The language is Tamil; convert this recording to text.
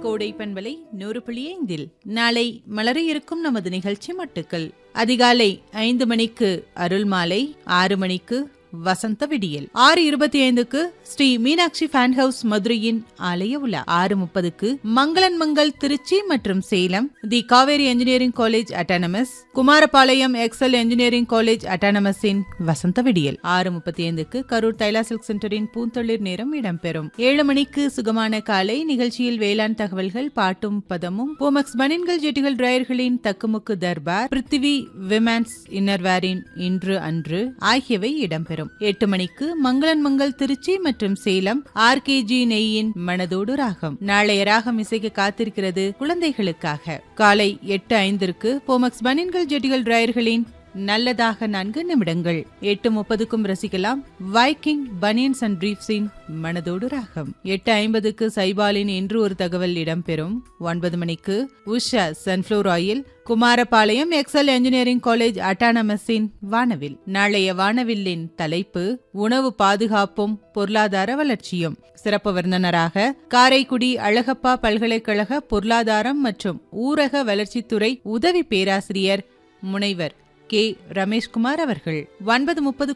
கோடை பண்பலை நூறு புள்ளி ஐந்தில் நாளை மலர இருக்கும் நமது நிகழ்ச்சி மட்டுக்கள் அதிகாலை ஐந்து மணிக்கு அருள் மாலை ஆறு மணிக்கு வசந்த விடியல் ஆறு இருபத்தி ஐந்துக்கு ஸ்ரீ மீனாட்சி ஃபேன் ஹவுஸ் மதுரையின் ஆலய உலா ஆறு முப்பதுக்கு மங்களன் மங்கள் திருச்சி மற்றும் Salem the Kaveri engineering college autonomous Kumarapalayam Excel engineering college அட்டானமஸின் வசந்த விடியல் ஆறு முப்பத்தி ஐந்துக்கு கரூர் தைலா சில்க் சென்டரின் பூந்தொழில் நேரம் இடம்பெறும் ஏழு மணிக்கு சுகமான காலை நிகழ்ச்சியில் வேளாண் தகவல்கள் பாட்டும் பதமும் போமக்ஸ் பனின்கள் ஜெட்டிகள் டிரையர்களின் தக்குமுக்கு தர்பார் பிருத்திவி விமன்ஸ் இன்னர்வேரின் இன்று அன்று ஆகியவை இடம்பெறும் எட்டு மணிக்கு மங்களன் மங்கள் திருச்சி மற்றும் சேலம் ஆர்கேஜி நெய்யின் மனதோடு ராகம் நாளைய ராகம் இசைக்கு காத்திருக்கிறது குழந்தைகளுக்காக காலை எட்டு ஐந்திற்கு போமக்ஸ் பனின்கள் ஜெட்டிகள் டிரையர்களின் நல்லதாக நான்கு நிமிடங்கள் எட்டு முப்பதுக்கும் ரசிக்கலாம் வைக்கிங் பனியன்ஸ் அண்ட் பிரீப்ஸின் மனதோடு ராகம் எட்டு ஐம்பதுக்கு சைபாலின் இன்று ஒரு தகவல் இடம்பெறும் ஒன்பது மணிக்கு Usha sunflower oil Kumarapalayam Excel engineering college அட்டானமஸின் வானவில் நாளைய வானவில்லின் தலைப்பு உணவு பாதுகாப்பும் பொருளாதார வளர்ச்சியும் சிறப்பு விருந்தினராக காரைக்குடி அழகப்பா பல்கலைக்கழக பொருளாதாரம் மற்றும் ஊரக வளர்ச்சித்துறை உதவி பேராசிரியர் முனைவர் கே ரமேஷ்குமார் அவர்கள் ஒன்பது முப்பது